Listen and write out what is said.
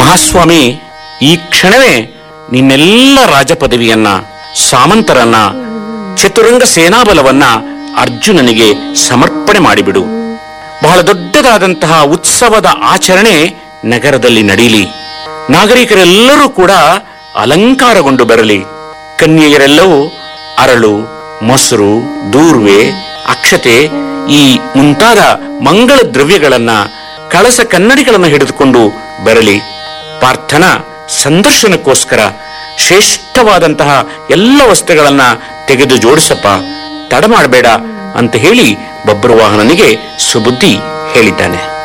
ಮಹಾಸ್ವಾಮಿ ಈ ಕ್ಷಣವೇ ನಿನ್ನೆಲ್ಲ ರಾಜ ಪದವಿಯನ್ನ ಸಾಮಂತರನ್ನ ಚತುರಂಗ ಸೇನಾಬಲವನ್ನ ಅರ್ಜುನನಿಗೆ ಸಮರ್ಪಣೆ ಮಾಡಿಬಿಡು ಬಹಳ ದೊಡ್ಡದಾದಂತಹ ಉತ್ಸವದ ಆಚರಣೆ ನಗರದಲ್ಲಿ ನಡೀಲಿ ನಾಗರಿಕರೆಲ್ಲರೂ ಕೂಡ ಅಲಂಕಾರಗೊಂಡು ಬರಲಿ ಕನ್ಯೆಯರೆಲ್ಲವೂ ಅರಳು ಮೊಸರು ದೂರ್ವೆ ಅಕ್ಷತೆ ಈ ಮುಂತಾದ ಮಂಗಳ ದ್ರವ್ಯಗಳನ್ನ ಕಳಸ ಕನ್ನಡಿಗಳನ್ನು ಹಿಡಿದುಕೊಂಡು ಬರಲಿ ಪಾರ್ಥನ ಸಂದರ್ಶನಕ್ಕೋಸ್ಕರ ಶ್ರೇಷ್ಠವಾದಂತಹ ಎಲ್ಲ ವಸ್ತುಗಳನ್ನ ತೆಗೆದು ಜೋಡಿಸಪ್ಪ ತಡ ಮಾಡಬೇಡ ಅಂತ ಹೇಳಿ ಬಬ್ರುವಾಹನನಿಗೆ ಸುಬುದ್ಧಿ ಹೇಳಿದ್ದಾನೆ